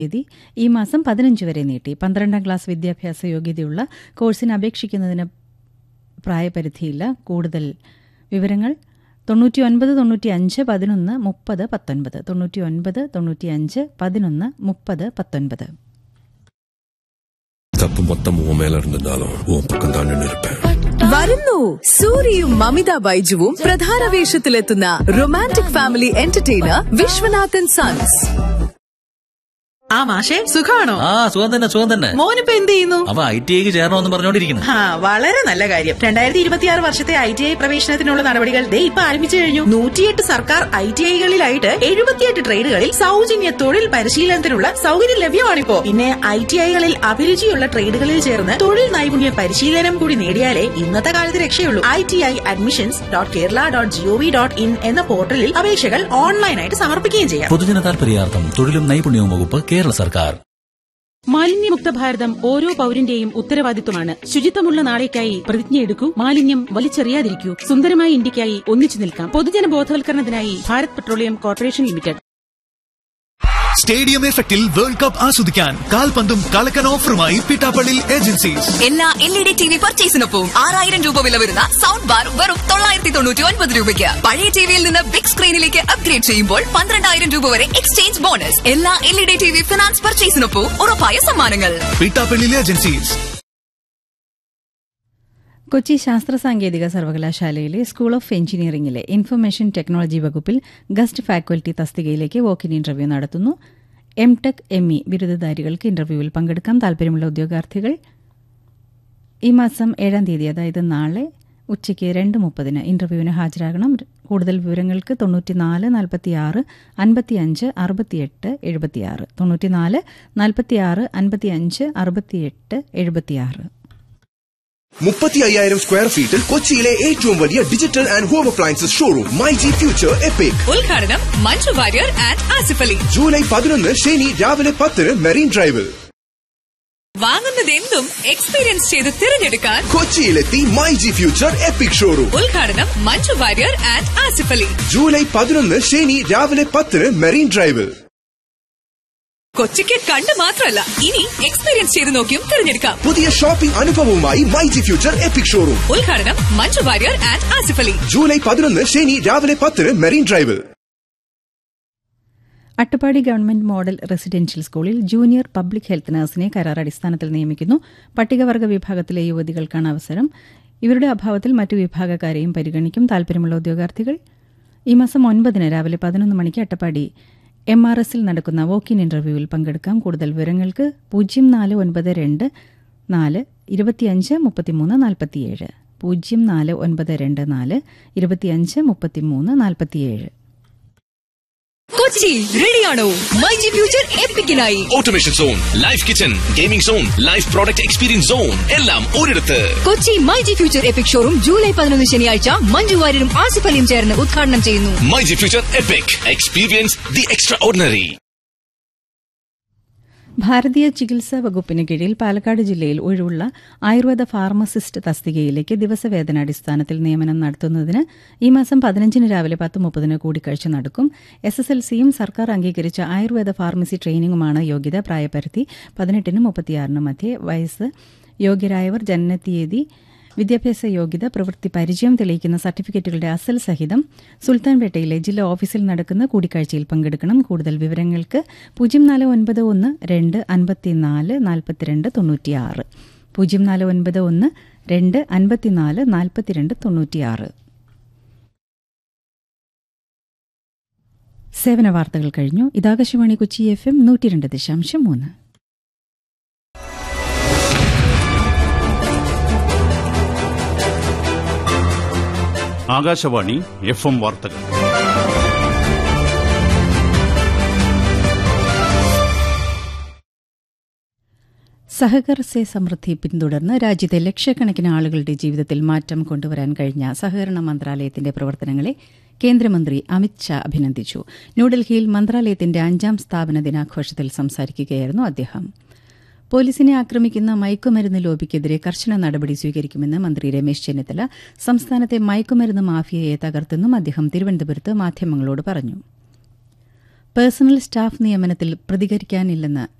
തീയതി ഈ മാസം പതിനഞ്ച് വരെ നീട്ടി പന്ത്രണ്ടാം ക്ലാസ് വിദ്യാഭ്യാസ യോഗ്യതയുള്ള കോഴ്സിന് അപേക്ഷിക്കുന്നതിന് പ്രായപരിധിയില്ല കൂടുതൽ വിവരങ്ങൾ തൊണ്ണൂറ്റി ഒൻപത് തൊണ്ണൂറ്റി അഞ്ച് പതിനൊന്ന് മുപ്പത് പത്തൊൻപത് തൊണ്ണൂറ്റി ഒൻപത് തൊണ്ണൂറ്റി അഞ്ച് പതിനൊന്ന് മുപ്പത് പത്തൊൻപത് தப்பு மொத்தம் உன் மேல இருந்திருந்தாலும் உன் பக்கம் தான் நின்று இருப்பேன் വരുന്നു സൂര്യയും മമിത ബൈജുവും പ്രധാന വേഷത്തിലെത്തുന്ന romantic family entertainer Vishwanathan sons ആ മാഷെ സുഖാണോ ആ സുഖം തന്നെ സുഖം തന്നെ മോനിപ്പോ എന്ത് ചെയ്യുന്നു അവ ഐ ടി ഐക്ക് ചേരണമെന്ന് പറഞ്ഞോണ്ടിരിക്കുന്നു ആ വളരെ നല്ല കാര്യം രണ്ടായിരത്തി ഇരുപത്തിയാറ് വർഷത്തെ ഐ ടി ഐ പ്രവേശനത്തിനുള്ള നടപടികൾ ദേ ഇപ്പൊ ആരംഭിച്ചു കഴിഞ്ഞു നൂറ്റിയെട്ട് സർക്കാർ ഐ ടി ഐകളിലായിട്ട് എഴുപത്തിയെട്ട് ട്രേഡുകളിൽ സൗജന്യ തൊഴിൽ പരിശീലനത്തിനുള്ള സൗകര്യം ലഭ്യമാണിപ്പോ പിന്നെ ഐ ടി ഐകളിൽ അഭിരുചിയുള്ള ട്രേഡുകളിൽ ചേർന്ന് തൊഴിൽ നൈപുണ്യ പരിശീലനം കൂടി നേടിയാലേ ഇന്നത്തെ കാലത്ത് രക്ഷയുള്ളൂ I T I admissions dot Kerala dot G O V dot in എന്ന പോർട്ടലിൽ അപേക്ഷകൾ ഓൺലൈനായിട്ട് സമർപ്പിക്കുകയും ചെയ്യാം പൊതുജന താൽപര്യാർത്ഥം തൊഴിലും നൈപുണ്യവും വകുപ്പ് കേരള സർക്കാർ മാലിന്യമുക്ത ഭാരതം ഓരോ പൌരന്റെയും ഉത്തരവാദിത്വമാണ് ശുചിത്വമുള്ള നാളേക്കായി പ്രതിജ്ഞയെടുക്കൂ മാലിന്യം വലിച്ചെറിയാതിരിക്കൂ സുന്ദരമായ ഇന്ത്യക്കായി ഒന്നിച്ചു നിൽക്കാം പൊതുജന ബോധവൽക്കരണത്തിനായി Bharat petroleum corporation limited stadium എഫക്റ്റിൽ വേൾഡ് കപ്പ് ആസ്വദിക്കാൻ കാൽപന്തും കളക്കൻ ഓഫറുമായി പിട്ടാപ്പള്ളി ഏജൻസീസ് എല്ലാ L E D T V പർച്ചേസിനൊപ്പം ആറായിരം രൂപ വില വരുന്ന സൗണ്ട് ബാർ വെറും തൊള്ളായിരത്തി തൊണ്ണൂറ്റി ഒൻപത് രൂപയ്ക്ക് പഴയ ടിവിയിൽ നിന്ന് ബിഗ് സ്ക്രീനിലേക്ക് അപ്ഗ്രേഡ് ചെയ്യുമ്പോൾ പന്ത്രണ്ടായിരം രൂപ വരെ എക്സ്ചേഞ്ച് ബോണസ് എല്ലാ L E D T V finance പർച്ചേസിനൊപ്പം ഉറപ്പായ സമ്മാനങ്ങൾ പിട്ടാപ്പള്ളി ഏജൻസീസ് കൊച്ചി ശാസ്ത്ര സാങ്കേതിക സർവകലാശാലയിലെ സ്കൂൾ ഓഫ് എഞ്ചിനീയറിംഗിലെ ഇൻഫർമേഷൻ ടെക്നോളജി വകുപ്പിൽ ഗസ്റ്റ് ഫാക്കൽറ്റി തസ്തികയിലേക്ക് വോക്കിൻ ഇന്റർവ്യൂ നടത്തുന്നു എം ടെക് എം ഇ ബിരുദധാരികൾക്ക് ഇന്റർവ്യൂവിൽ പങ്കെടുക്കാം താൽപര്യമുള്ള ഉദ്യോഗാർത്ഥികൾ ഈ മാസം ഏഴാം തീയതി അതായത് നാളെ ഉച്ചയ്ക്ക് രണ്ട് മുപ്പതിന് ഇന്റർവ്യൂവിന് ഹാജരാകണം കൂടുതൽ വിവരങ്ങൾക്ക് തൊണ്ണൂറ്റിനാല് നാൽപ്പത്തിയാറ് അൻപത്തിയഞ്ച് അറുപത്തിയെട്ട് എഴുപത്തിയാറ് തൊണ്ണൂറ്റിനാല് നാൽപ്പത്തിയാറ് അൻപത്തിയഞ്ച് അറുപത്തിയെട്ട് എഴുപത്തിയാറ് മുപ്പത്തി അയ്യായിരം സ്ക്വയർ ഫീറ്റിൽ കൊച്ചിയിലെ ഏറ്റവും വലിയ digital and home appliances showroom myG Future Epic ഉദ്ഘാടനം മഞ്ജു വാര്യർ ആൻഡ് ആസിഫ് അലി ജൂലൈ പതിനൊന്ന് ശനി രാവിലെ പത്തിന് മെറീൻ ഡ്രൈവിൽ വാങ്ങുന്നതെന്തും എക്സ്പീരിയൻസ് ചെയ്ത് തിരഞ്ഞെടുക്കാൻ കൊച്ചിയിലെത്തി myG Future Epic showroom ഉദ്ഘാടനം മഞ്ജു വാര്യർ ആൻഡ് ആസിഫ് അലി ജൂലൈ പതിനൊന്ന് ശനി രാവിലെ പത്തിന് മെറീൻ ഡ്രൈവിൽ കൊച്ചിക്ക് കണ്ട് മാത്രമല്ല ഇനി എക്സ്പീരിയൻസ് ചെയ്ത് നോക്കിയും തിരഞ്ഞെടുക്കാം പുതിയ ഷോപ്പിംഗ് അനുഭവവുമായി myG Future Epic showroom ഉദ്ഘാടനം മഞ്ജു വാര്യർ ആൻഡ് ആസിഫ് അലി ജൂലൈ പതിനൊന്ന് ശനി രാവിലെ പത്തിന് മെറീൻ ഡ്രൈവിൽ അട്ടപ്പാടി ഗവൺമെന്റ് മോഡൽ റെസിഡൻഷ്യൽ സ്കൂളിൽ ജൂനിയർ പബ്ലിക് ഹെൽത്ത് നഴ്സിനെ കരാർ അടിസ്ഥാനത്തിൽ നിയമിക്കുന്നു പട്ടികവർഗ വിഭാഗത്തിലെ യുവതികൾക്കാണ് അവസരം ഇവരുടെ അഭാവത്തിൽ മറ്റു വിഭാഗക്കാരെയും പരിഗണിക്കും താൽപര്യമുള്ള ഉദ്യോഗാർത്ഥികൾ ഈ മാസം ഒൻപതിന് രാവിലെ പതിനൊന്ന് മണിക്ക് അട്ടപ്പാടി എം ആർ എസിൽ നടക്കുന്ന വോക്ക് ഇൻ ഇന്റർവ്യൂവിൽ പങ്കെടുക്കാം കൂടുതൽ വിവരങ്ങൾക്ക് പൂജ്യം നാല് ഒൻപത് രണ്ട് നാല് ഇരുപത്തിയഞ്ച് മുപ്പത്തിമൂന്ന് നാൽപ്പത്തിയേഴ് പൂജ്യം നാല് ഒൻപത് രണ്ട് നാല് ഇരുപത്തിയഞ്ച് മുപ്പത്തിമൂന്ന് നാൽപ്പത്തിയേഴ് കൊച്ചി റെഡിയാണോ മൈ ജി ഫ്യൂച്ചർ എപ്പിക്കിനായി automation zone life kitchen gaming zone life product experience zone എല്ലാം ഒരിടത്ത് Kochi myG Future Epic showroom July പതിനൊന്ന് ശനിയാഴ്ച മഞ്ജു വാര്യരും ആസിഫ് അലിയും ചേർന്ന് ഉദ്ഘാടനം ചെയ്യുന്നു myG Future Epic experience the extraordinary ഭാരതീയ ചികിത്സാ വകുപ്പിന് കീഴിൽ പാലക്കാട് ജില്ലയിൽ ഒഴിവുള്ള ആയുർവേദ ഫാർമസിസ്റ്റ് തസ്തികയിലേക്ക് ദിവസവേതനാടിസ്ഥാനത്തിൽ നിയമനം നടത്തുന്നതിന് ഈ മാസം പതിനഞ്ചിന് രാവിലെ പത്ത് മുപ്പതിന് കൂടിക്കാഴ്ച നടക്കും എസ് എസ് എൽ സിയും സർക്കാർ അംഗീകരിച്ച ആയുർവേദ ഫാർമസി ട്രെയിനിങ്ങുമാണ് യോഗ്യത പ്രായപരിധി പതിനെട്ടിനും മുപ്പത്തിയാറിനും മധ്യേ വയസ്സ് യോഗ്യരായവർ ജനനത്തീയതി വിദ്യാഭ്യാസ യോഗ്യത പ്രവൃത്തി പരിചയം തെളിയിക്കുന്ന സർട്ടിഫിക്കറ്റുകളുടെ അസൽ സഹിതം സുൽത്താൻപേട്ടയിലെ ജില്ലാ ഓഫീസിൽ നടക്കുന്ന കൂടിക്കാഴ്ചയിൽ പങ്കെടുക്കണം കൂടുതൽ വിവരങ്ങൾക്ക് പൂജ്യം നാല് ഒൻപത് ഒന്ന് രണ്ട് അൻപത്തിനാല് നാൽപ്പത്തിരണ്ട് തൊണ്ണൂറ്റിയാറ് പൂജ്യം നാല് ഒൻപത് ഒന്ന് രണ്ട് അൻപത്തിനാല് നാൽപ്പത്തിരണ്ട് തൊണ്ണൂറ്റിയാറ് സേവന വാർത്തകൾ കഴിഞ്ഞു ഇതാകാശവാണി കൊച്ചി എഫ് എം നൂറ്റി രണ്ട് ദശാംശം മൂന്ന് ആകാശവാണി എഫ് എം വാർത്തകൾ സഹകർ സേ സമൃദ്ധി പിന്തുടർന്ന് രാജ്യത്തെ ലക്ഷക്കണക്കിന് ആളുകളുടെ ജീവിതത്തിൽ മാറ്റം കൊണ്ടുവരാൻ കഴിഞ്ഞ സഹകരണ മന്ത്രാലയത്തിന്റെ പ്രവർത്തനങ്ങളെ കേന്ദ്രമന്ത്രി അമിത് ഷാ അഭിനന്ദിച്ചു ന്യൂഡൽഹിയിൽ മന്ത്രാലയത്തിന്റെ അഞ്ചാം സ്ഥാപന ദിനാഘോഷത്തിൽ സംസാരിക്കുകയായിരുന്നു അദ്ദേഹം പോലീസിനെ ആക്രമിക്കുന്ന മയക്കുമരുന്ന് ലോബിക്കെതിരെ കർശന നടപടി സ്വീകരിക്കുമെന്ന് മന്ത്രി രമേശ് ചെന്നിത്തല സംസ്ഥാനത്തെ മയക്കുമരുന്ന് മാഫിയയെ തകർത്തെന്നും അദ്ദേഹം തിരുവനന്തപുരത്ത് മാധ്യമങ്ങളോട് പറഞ്ഞു പേഴ്സണൽ സ്റ്റാഫ് നിയമനത്തിൽ പ്രതികരിക്കാനില്ലെന്ന്